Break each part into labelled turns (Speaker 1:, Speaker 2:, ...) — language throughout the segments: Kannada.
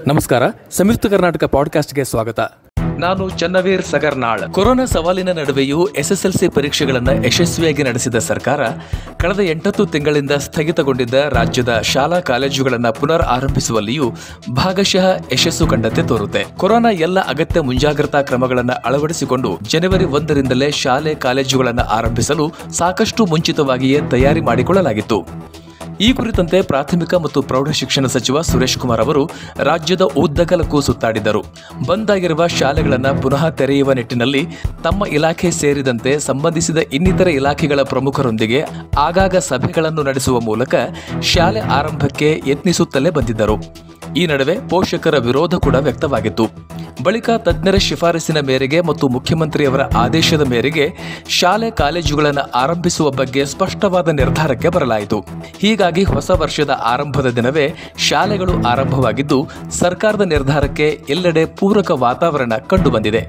Speaker 1: ನಮಸ್ಕಾರ ಸಂಯುಕ್ತ ಕರ್ನಾಟಕ ಪಾಡ್ಕಾಸ್ಟ್ಗೆ ಸ್ವಾಗತ ನಾನು ಚನ್ನವೀರ್ ಸಗರ್ನಾಳ್ ಕೊರೋನಾ ಸವಾಲಿನ ನಡುವೆಯೂ ಎಸ್ಎಸ್ಎಲ್ಸಿ ಪರೀಕ್ಷೆಗಳನ್ನು ಯಶಸ್ವಿಯಾಗಿ ನಡೆಸಿದ ಸರ್ಕಾರ ಕಳೆದ ಎಂಟತ್ತು ತಿಂಗಳಿಂದ ಸ್ಥಗಿತಗೊಂಡಿದ್ದ ರಾಜ್ಯದ ಶಾಲಾ ಕಾಲೇಜುಗಳನ್ನು ಪುನರ್ ಆರಂಭಿಸುವಲ್ಲಿಯೂ ಭಾಗಶಃ ಯಶಸ್ಸು ಕಂಡಂತೆ ತೋರುತ್ತೆ ಕೊರೋನಾ ಎಲ್ಲ ಅಗತ್ಯ ಮುಂಜಾಗ್ರತಾ ಕ್ರಮಗಳನ್ನು ಅಳವಡಿಸಿಕೊಂಡು ಜನವರಿ ಒಂದರಿಂದಲೇ ಶಾಲೆ ಕಾಲೇಜುಗಳನ್ನು ಆರಂಭಿಸಲು ಸಾಕಷ್ಟು ಮುಂಚಿತವಾಗಿಯೇ ತಯಾರಿ ಮಾಡಿಕೊಳ್ಳಲಾಗಿತ್ತು ಈ ಕುರಿತಂತೆ ಪ್ರಾಥಮಿಕ ಮತ್ತು ಪ್ರೌಢಶಿಕ್ಷಣ ಸಚಿವ ಸುರೇಶ್ ಕುಮಾರ್ ಅವರು ರಾಜ್ಯದ ಉದ್ದಗಲಕ್ಕೂ ಸುತ್ತಾಡಿದ್ದರು ಬಂದಾಗಿರುವ ಶಾಲೆಗಳನ್ನು ಪುನಃ ತೆರೆಯುವ ನಿಟ್ಟಿನಲ್ಲಿ ತಮ್ಮ ಇಲಾಖೆ ಸೇರಿದಂತೆ ಸಂಬಂಧಿಸಿದ ಇನ್ನಿತರ ಇಲಾಖೆಗಳ ಪ್ರಮುಖರೊಂದಿಗೆ ಆಗಾಗ ಸಭೆಗಳನ್ನು ನಡೆಸುವ ಮೂಲಕ ಶಾಲೆ ಆರಂಭಕ್ಕೆ ಯತ್ನಿಸುತ್ತಲೇ ಬಂದಿದ್ದರು ಈ ನಡುವೆ ಪೋಷಕರ ವಿರೋಧ ಕೂಡ ವ್ಯಕ್ತವಾಗಿತ್ತು ಬಳಿಕ ತಜ್ಞರ ಶಿಫಾರಸಿನ ಮೇರೆಗೆ ಮತ್ತು ಮುಖ್ಯಮಂತ್ರಿಯವರ ಆದೇಶದ ಮೇರೆಗೆ ಶಾಲೆ ಕಾಲೇಜುಗಳನ್ನು ಆರಂಭಿಸುವ ಬಗ್ಗೆ ಸ್ಪಷ್ಟವಾದ ನಿರ್ಧಾರಕ್ಕೆ ಬರಲಾಯಿತು ಹೀಗಾಗಿ ಹೊಸ ವರ್ಷದ ಆರಂಭದ ದಿನವೇ ಶಾಲೆಗಳು ಆರಂಭವಾಗಿದ್ದು ಸರ್ಕಾರದ ನಿರ್ಧಾರಕ್ಕೆ ಎಲ್ಲೆಡೆ ಪೂರಕ ವಾತಾವರಣ ಕಂಡುಬಂದಿದೆ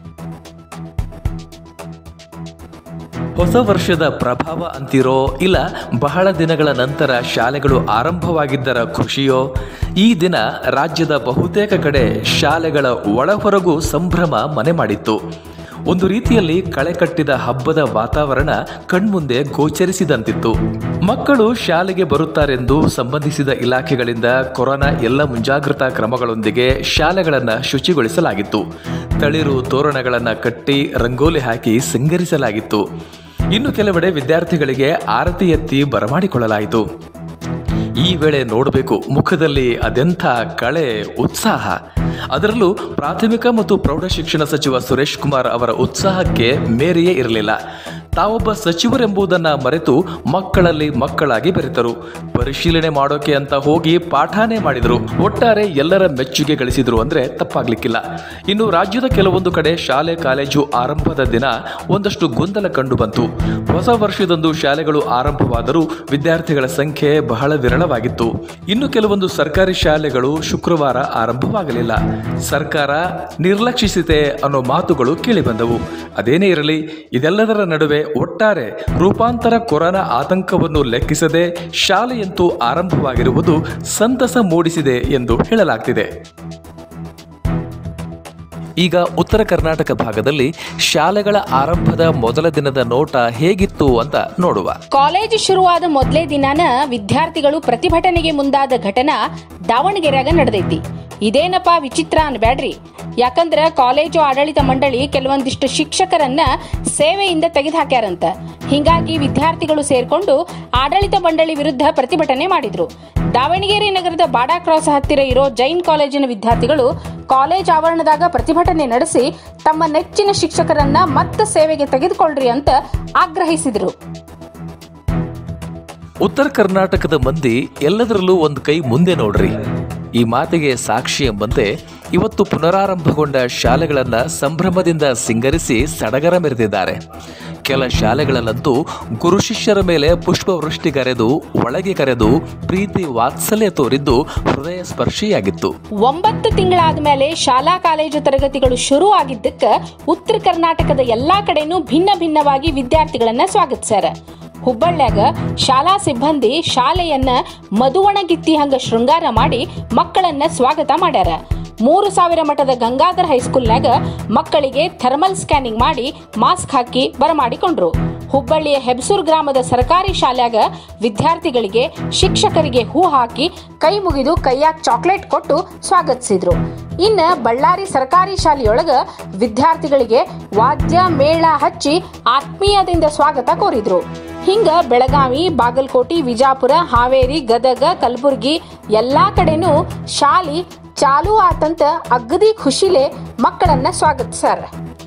Speaker 1: ಹೊಸ ವರ್ಷದ ಪ್ರಭಾವ ಅಂತಿರೋ ಇಲ್ಲ ಬಹಳ ದಿನಗಳ ನಂತರ ಶಾಲೆಗಳು ಆರಂಭವಾಗಿದ್ದರ ಖುಷಿಯೋ ಈ ದಿನ ರಾಜ್ಯದ ಬಹುತೇಕ ಕಡೆ ಶಾಲೆಗಳ ಒಳಹೊರಗೂ ಸಂಭ್ರಮ ಮನೆ ಮಾಡಿತ್ತು ಒಂದು ರೀತಿಯಲ್ಲಿ ಕಳೆ ಕಟ್ಟಿದ ಹಬ್ಬದ ವಾತಾವರಣ ಕಣ್ಮುಂದೆ ಗೋಚರಿಸಿದಂತಿತ್ತು ಮಕ್ಕಳು ಶಾಲೆಗೆ ಬರುತ್ತಾರೆಂದು ಸಂಬಂಧಿಸಿದ ಇಲಾಖೆಗಳಿಂದ ಕೊರೋನಾ ಎಲ್ಲ ಮುಂಜಾಗ್ರತಾ ಕ್ರಮಗಳೊಂದಿಗೆ ಶಾಲೆಗಳನ್ನು ಶುಚಿಗೊಳಿಸಲಾಗಿತ್ತು ತಳಿರು ತೋರಣಗಳನ್ನು ಕಟ್ಟಿ ರಂಗೋಲಿ ಹಾಕಿ ಸಿಂಗರಿಸಲಾಗಿತ್ತು ಇನ್ನು ಕೆಲವೆಡೆ ವಿದ್ಯಾರ್ಥಿಗಳಿಗೆ ಆರತಿ ಎತ್ತಿ ಬರಮಾಡಿಕೊಳ್ಳಲಾಯಿತು ಈ ವೇಳೆ ನೋಡಬೇಕು ಮುಖದಲ್ಲಿ ಅದೆಂಥ ಕಳೆ ಉತ್ಸಾಹ ಅದರಲ್ಲೂ ಪ್ರಾಥಮಿಕ ಮತ್ತು ಪ್ರೌಢಶಿಕ್ಷಣ ಸಚಿವ ಸುರೇಶ್ ಕುಮಾರ್ ಅವರ ಉತ್ಸಾಹಕ್ಕೆ ಮೇರೆಯೇ ಇರಲಿಲ್ಲ ತಾವೊಬ್ಬ ಸಚಿವರೆಂಬುದನ್ನು ಮರೆತು ಮಕ್ಕಳಲ್ಲಿ ಮಕ್ಕಳಾಗಿ ಬೆರೆತರು ಪರಿಶೀಲನೆ ಮಾಡೋಕೆ ಅಂತ ಹೋಗಿ ಪಾಠಾನೇ ಮಾಡಿದರು ಒಟ್ಟಾರೆ ಎಲ್ಲರ ಮೆಚ್ಚುಗೆ ಗಳಿಸಿದ್ರು ಅಂದ್ರೆ ತಪ್ಪಾಗ್ಲಿಕ್ಕಿಲ್ಲ ಇನ್ನು ರಾಜ್ಯದ ಕೆಲವೊಂದು ಕಡೆ ಶಾಲೆ ಕಾಲೇಜು ಆರಂಭದ ದಿನ ಒಂದಷ್ಟು ಗೊಂದಲ ಕಂಡು ಬಂತು ಹೊಸ ವರ್ಷದಂದು ಶಾಲೆಗಳು ಆರಂಭವಾದರೂ ವಿದ್ಯಾರ್ಥಿಗಳ ಸಂಖ್ಯೆ ಬಹಳ ವಿರಳವಾಗಿತ್ತು ಇನ್ನು ಕೆಲವೊಂದು ಸರ್ಕಾರಿ ಶಾಲೆಗಳು ಶುಕ್ರವಾರ ಆರಂಭವಾಗಲಿಲ್ಲ ಸರ್ಕಾರ ನಿರ್ಲಕ್ಷಿಸಿದೆ ಅನ್ನೋ ಮಾತುಗಳು ಕೇಳಿಬಂದವು ಅದೇನೇ ಇರಲಿ ಇದೆಲ್ಲದರ ನಡುವೆ ಒಟ್ಟಾರೆ ರೂಪಾಂತರ ಕೊರೋನಾ ಆತಂಕವನ್ನು ಲೆಕ್ಕಿಸದೆ ಶಾಲೆಯಂತೂ ಆರಂಭವಾಗಿರುವುದು ಸಂತಸ ಮೂಡಿಸಿದೆ ಎಂದು ಹೇಳಲಾಗ್ತಿದೆ ಈಗ ಉತ್ತರ ಕರ್ನಾಟಕ ಭಾಗದಲ್ಲಿ ಶಾಲೆಗಳ ಆರಂಭದ ಮೊದಲ ದಿನದ ನೋಟ ಹೇಗಿತ್ತು ಅಂತ ನೋಡುವ
Speaker 2: ಕಾಲೇಜ್ ಶುರುವಾದ ಮೊದಲೇ ದಿನಾನ ವಿದ್ಯಾರ್ಥಿಗಳು ಪ್ರತಿಭಟನೆಗೆ ಮುಂದಾದ ಘಟನಾ ದಾವಣಗೆರೆಯಾಗ ನಡೆದೈತಿ ಇದೇನಪ್ಪ ವಿಚಿತ್ರ ಅನ್ಬ್ಯಾಡ್ರಿ ಯಾಕಂದ್ರ ಕಾಲೇಜು ಆಡಳಿತ ಮಂಡಳಿ ಕೆಲವೊಂದಿಷ್ಟು ಶಿಕ್ಷಕರನ್ನ ಸೇವೆಯಿಂದ ತೆಗೆದುಹಾಕ್ಯಾರಂತ ಹಿಂಗಾಗಿ ವಿದ್ಯಾರ್ಥಿಗಳು ಸೇರ್ಕೊಂಡು ಆಡಳಿತ ಮಂಡಳಿ ವಿರುದ್ಧ ಪ್ರತಿಭಟನೆ ಮಾಡಿದ್ರು ದಾವಣಗೆರೆ ನಗರದ ಬಾಡಾ ಕ್ರಾಸ್ ಹತ್ತಿರ ಇರೋ ಜೈನ್ ಕಾಲೇಜಿನ ವಿದ್ಯಾರ್ಥಿಗಳು ಕಾಲೇಜ್ ಆವರಣದಾಗ ಪ್ರತಿಭಟನೆ ನಡೆಸಿ ತಮ್ಮ ನೆಚ್ಚಿನ ಶಿಕ್ಷಕರನ್ನ ಮತ್ತೆ ಸೇವೆಗೆ ತೆಗೆದುಕೊಳ್ಳ್ರಿ ಅಂತ ಆಗ್ರಹಿಸಿದರು
Speaker 1: ಉತ್ತರ ಕರ್ನಾಟಕದ ಮಂದಿ ಎಲ್ಲದರಲ್ಲೂ ಒಂದು ಕೈ ಮುಂದೆ ನೋಡ್ರಿ ಈ ಮಾತಿಗೆ ಸಾಕ್ಷಿ ಎಂಬಂತೆ ಇವತ್ತು ಪುನರಾರಂಭಗೊಂಡ ಶಾಲೆಗಳನ್ನು ಸಂಭ್ರಮದಿಂದ ಸಿಂಗರಿಸಿ ಸಡಗರ ಮೆರೆದಿದ್ದಾರೆ ಕೆಲ ಶಾಲೆಗಳಲ್ಲಂತೂ ಗುರು ಶಿಷ್ಯರ ಮೇಲೆ ಪುಷ್ಪವೃಷ್ಟಿ ಕರೆದು ಒಳಗೆ ಕರೆದು ಪ್ರೀತಿ ವಾತ್ಸಲ್ಯ ತೋರಿದ್ದು ಹೃದಯ ಸ್ಪರ್ಶಿಯಾಗಿತ್ತು
Speaker 2: ಒಂಬತ್ತು ತಿಂಗಳಾದ ಮೇಲೆ ಶಾಲಾ ಕಾಲೇಜು ತರಗತಿಗಳು ಶುರು ಆಗಿದ್ದಕ್ಕ ಉತ್ತರ ಕರ್ನಾಟಕದ ಎಲ್ಲಾ ಕಡೆನೂ ಭಿನ್ನ ಭಿನ್ನವಾಗಿ ವಿದ್ಯಾರ್ಥಿಗಳನ್ನ ಸ್ವಾಗತಿಸ್ಯಾರ ಹುಬ್ಬಳ್ಳ್ಯಾಗ ಶಾಲಾ ಸಿಬ್ಬಂದಿ ಶಾಲೆಯನ್ನ ಮಧುವಣಗಿತ್ತಿ ಹಂಗ ಶೃಂಗಾರ ಮಾಡಿ ಮಕ್ಕಳನ್ನ ಸ್ವಾಗತ ಮಾಡ್ಯಾರ ಮೂರು ಸಾವಿರ ಮಠದ ಗಂಗಾಧರ ಹೈಸ್ಕೂಲ್ನಾಗ ಮಕ್ಕಳಿಗೆ ಥರ್ಮಲ್ ಸ್ಕ್ಯಾನಿಂಗ್ ಮಾಡಿ ಮಾಸ್ಕ್ ಹಾಕಿ ಬರಮಾಡಿಕೊಂಡ್ರು ಹುಬ್ಬಳ್ಳಿಯ ಹೆಬ್ಸೂರ್ ಗ್ರಾಮದ ಸರ್ಕಾರಿ ಶಾಲ್ಯಾಗ ವಿದ್ಯಾರ್ಥಿಗಳಿಗೆ ಶಿಕ್ಷಕರಿಗೆ ಹೂ ಹಾಕಿ ಕೈ ಮುಗಿದು ಕೈಯಾಗ ಚಾಕ್ಲೇಟ್ ಕೊಟ್ಟು ಸ್ವಾಗತಿಸಿದ್ರು ಇನ್ನ ಬಳ್ಳಾರಿ ಸರ್ಕಾರಿ ಶಾಲೆಯೊಳಗ ವಿದ್ಯಾರ್ಥಿಗಳಿಗೆ ವಾದ್ಯ ಮೇಳ ಹಚ್ಚಿ ಆತ್ಮೀಯದಿಂದ ಸ್ವಾಗತ ಕೋರಿದ್ರು ಹಿಂಗ ಬೆಳಗಾವಿ ಬಾಗಲಕೋಟಿ ವಿಜಾಪುರ ಹಾವೇರಿ ಗದಗ ಕಲಬುರ್ಗಿ ಎಲ್ಲಾ ಕಡೆನೂ ಶಾಲಿ ಚಾಲು ಆತಂತ ಅಗದಿ ಖುಷಿಲೆ ಮಕ್ಕಳನ್ನ ಸ್ವಾಗತಿಸಾರ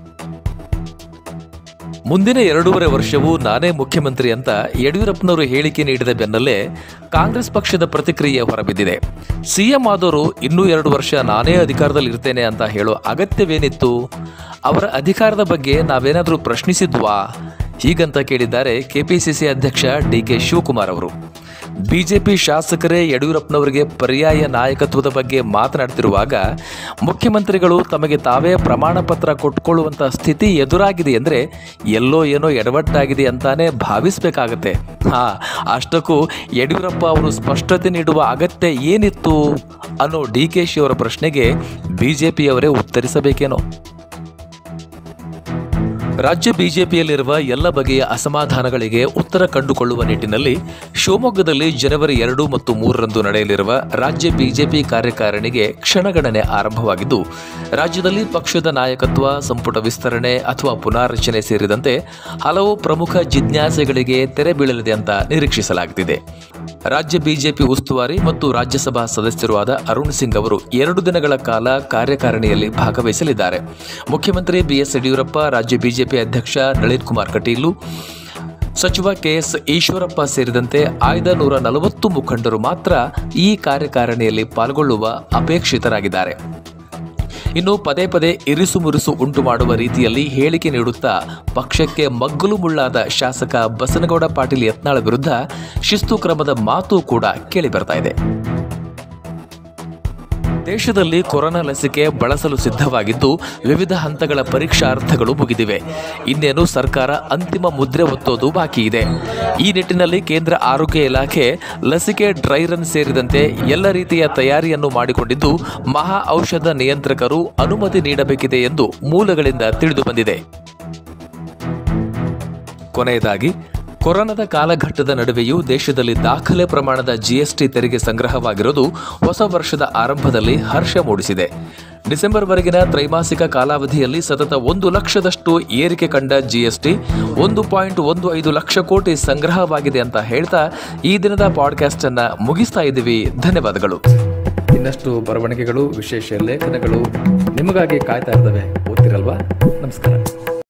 Speaker 1: ಮುಂದಿನ ಎರಡೂವರೆ ವರ್ಷವೂ ನಾನೇ ಮುಖ್ಯಮಂತ್ರಿ ಅಂತ ಯಡಿಯೂರಪ್ಪನವರು ಹೇಳಿಕೆ ನೀಡಿದ ಬೆನ್ನಲ್ಲೇ ಕಾಂಗ್ರೆಸ್ ಪಕ್ಷದ ಪ್ರತಿಕ್ರಿಯೆ ಹೊರಬಿದ್ದಿದೆ ಸಿಎಂ ಆದವರು ಇನ್ನೂ ಎರಡು ವರ್ಷ ನಾನೇ ಅಧಿಕಾರದಲ್ಲಿ ಇರ್ತೇನೆ ಅಂತ ಹೇಳೋ ಅಗತ್ಯವೇನಿತ್ತು ಅವರ ಅಧಿಕಾರದ ಬಗ್ಗೆ ನಾವೇನಾದರೂ ಪ್ರಶ್ನಿಸಿದ್ವಾ ಹೀಗಂತ ಕೇಳಿದ್ದಾರೆ ಕೆಪಿಸಿಸಿ ಅಧ್ಯಕ್ಷ ಡಿ ಕೆ ಶಿವಕುಮಾರ್ ಅವರು ಬಿಜೆಪಿ ಶಾಸಕರೇ ಯಡಿಯೂರಪ್ಪನವರಿಗೆ ಪರ್ಯಾಯ ನಾಯಕತ್ವದ ಬಗ್ಗೆ ಮಾತನಾಡ್ತಿರುವಾಗ ಮುಖ್ಯಮಂತ್ರಿಗಳು ತಮಗೆ ತಾವೇ ಪ್ರಮಾಣ ಪತ್ರ ಕೊಟ್ಕೊಳ್ಳುವಂಥ ಸ್ಥಿತಿ ಎದುರಾಗಿದೆ ಅಂದರೆ ಎಲ್ಲೋ ಏನೋ ಎಡವಟ್ಟಾಗಿದೆ ಅಂತಾನೆ ಭಾವಿಸಬೇಕಾಗತ್ತೆ ಹಾ ಅಷ್ಟಕ್ಕೂ ಯಡಿಯೂರಪ್ಪ ಅವರು ಸ್ಪಷ್ಟತೆ ನೀಡುವ ಅಗತ್ಯ ಏನಿತ್ತು ಅನ್ನೋ ಡಿ ಕೆ ಶಿ ಅವರ ಪ್ರಶ್ನೆಗೆ ಬಿಜೆಪಿಯವರೇ ಉತ್ತರಿಸಬೇಕೇನೋ ರಾಜ್ಯ ಬಿಜೆಪಿಯಲ್ಲಿರುವ ಎಲ್ಲ ಬಗೆಯ ಅಸಮಾಧಾನಗಳಿಗೆ ಉತ್ತರ ಕಂಡುಕೊಳ್ಳುವ ನಿಟ್ಟಿನಲ್ಲಿ ಶಿವಮೊಗ್ಗದಲ್ಲಿ ಜನವರಿ ಎರಡು ಮತ್ತು ಮೂರರಂದು ನಡೆಯಲಿರುವ ರಾಜ್ಯ ಬಿಜೆಪಿ ಕಾರ್ಯಕಾರಿಣಿಗೆ ಕ್ಷಣಗಣನೆ ಆರಂಭವಾಗಿದ್ದು ರಾಜ್ಯದಲ್ಲಿ ಪಕ್ಷದ ನಾಯಕತ್ವ ಸಂಪುಟ ವಿಸ್ತರಣೆ ಅಥವಾ ಪುನಾರಚನೆ ಸೇರಿದಂತೆ ಹಲವು ಪ್ರಮುಖ ಜಿಜ್ಞಾಸೆಗಳಿಗೆ ತೆರೆ ಬೀಳಲಿದೆ ಅಂತ ನಿರೀಕ್ಷಿಸಲಾಗುತ್ತಿದೆ ರಾಜ್ಯ ಬಿಜೆಪಿ ಉಸ್ತುವಾರಿ ಮತ್ತು ರಾಜ್ಯಸಭಾ ಸದಸ್ಯರೂ ಆದ ಅರುಣ್ ಸಿಂಗ್ ಅವರು ಎರಡು ದಿನಗಳ ಕಾಲ ಕಾರ್ಯಕಾರಿಣಿಯಲ್ಲಿ ಭಾಗವಹಿಸಲಿದ್ದಾರೆ ಮುಖ್ಯಮಂತ್ರಿ ಬಿಎಸ್ ಯಡಿಯೂರಪ್ಪ ರಾಜ್ಯ ಬಿಜೆಪಿ ಅಧ್ಯಕ್ಷ ನಳಿನ್ ಕುಮಾರ್ ಕಟೀಲು ಸಚಿವ ಕೆಎಸ್ ಈಶ್ವರಪ್ಪ ಸೇರಿದಂತೆ ಆಯ್ದ ನೂರ ನಲವತ್ತು ಮುಖಂಡರು ಮಾತ್ರ ಈ ಕಾರ್ಯಕಾರಿಣಿಯಲ್ಲಿ ಪಾಲ್ಗೊಳ್ಳುವ ಅಪೇಕ್ಷಿತರಾಗಿದ್ದಾರೆ ಇನ್ನು ಪದೇ ಪದೇ ಇರಿಸು ಮುರಿಸು ಉಂಟು ಮಾಡುವ ರೀತಿಯಲ್ಲಿ ಹೇಳಿಕೆ ನೀಡುತ್ತಾ ಪಕ್ಷಕ್ಕೆ ಮಗ್ಗಲು ಮುಳ್ಳಾದ ಶಾಸಕ ಬಸನಗೌಡ ಪಾಟೀಲ್ ಯತ್ನಾಳ ವಿರುದ್ಧ ಶಿಸ್ತು ಕ್ರಮದ ಮಾತು ಕೂಡ ಕೇಳಿಬರ್ತಾ ಇದೆ ದೇಶದಲ್ಲಿ ಕೊರೋನಾ ಲಸಿಕೆ ಬಳಸಲು ಸಿದ್ಧವಾಗಿದ್ದು ವಿವಿಧ ಹಂತಗಳ ಪರೀಕ್ಷಾರ್ಥಗಳು ಮುಗಿದಿವೆ ಇನ್ನೇನು ಸರ್ಕಾರ ಅಂತಿಮ ಮುದ್ರೆ ಒತ್ತೋದು ಬಾಕಿ ಇದೆ ಈ ನಿಟ್ಟಿನಲ್ಲಿ ಕೇಂದ್ರ ಆರೋಗ್ಯ ಇಲಾಖೆ ಲಸಿಕೆ ಡ್ರೈ ರನ್ ಸೇರಿದಂತೆ ಎಲ್ಲ ರೀತಿಯ ತಯಾರಿಯನ್ನು ಮಾಡಿಕೊಂಡಿದ್ದು ಮಹಾ ಔಷಧ ನಿಯಂತ್ರಕರು ಅನುಮತಿ ನೀಡಬೇಕಿದೆ ಎಂದು ಮೂಲಗಳಿಂದ ತಿಳಿದು ಬಂದಿದೆ ಕೊನೆಯದಾಗಿ ಕೊರೋನಾದ ಕಾಲಘಟ್ಟದ ನಡುವೆಯೂ ದೇಶದಲ್ಲಿ ದಾಖಲೆ ಪ್ರಮಾಣದ ಜಿಎಸ್ಟಿ ತೆರಿಗೆ ಸಂಗ್ರಹವಾಗಿರೋದು ಹೊಸ ವರ್ಷದ ಆರಂಭದಲ್ಲಿ ಹರ್ಷ ಮೂಡಿಸಿದೆ ಡಿಸೆಂಬರ್ವರೆಗಿನ ತ್ರೈಮಾಸಿಕ ಕಾಲಾವಧಿಯಲ್ಲಿ ಸತತ ಒಂದು ಲಕ್ಷದಷ್ಟು ಏರಿಕೆ ಕಂಡ ಜಿಎಸ್ಟಿ ಒಂದು ಪಾಯಿಂಟ್ ಒಂದು ಐದು ಲಕ್ಷ ಕೋಟಿ ಸಂಗ್ರಹವಾಗಿದೆ ಅಂತ ಹೇಳ್ತಾ ಈ ದಿನದ ಪಾಡ್ಕಾಸ್ಟ್ ಅನ್ನ ಮುಗಿಸ್ತಾ ಇದ್ದೀವಿ ಧನ್ಯವಾದಗಳು ಇನ್ನಷ್ಟು ಬರವಣಿಗೆಗಳು ವಿಶೇಷ ಲೇಖನಗಳು ನಿಮಗಾಗಿ ಕಾಯ್ತಾ ಇರ್ತವೆ ಓದ್ತಿರಲ್ವಾ ನಮಸ್ಕಾರ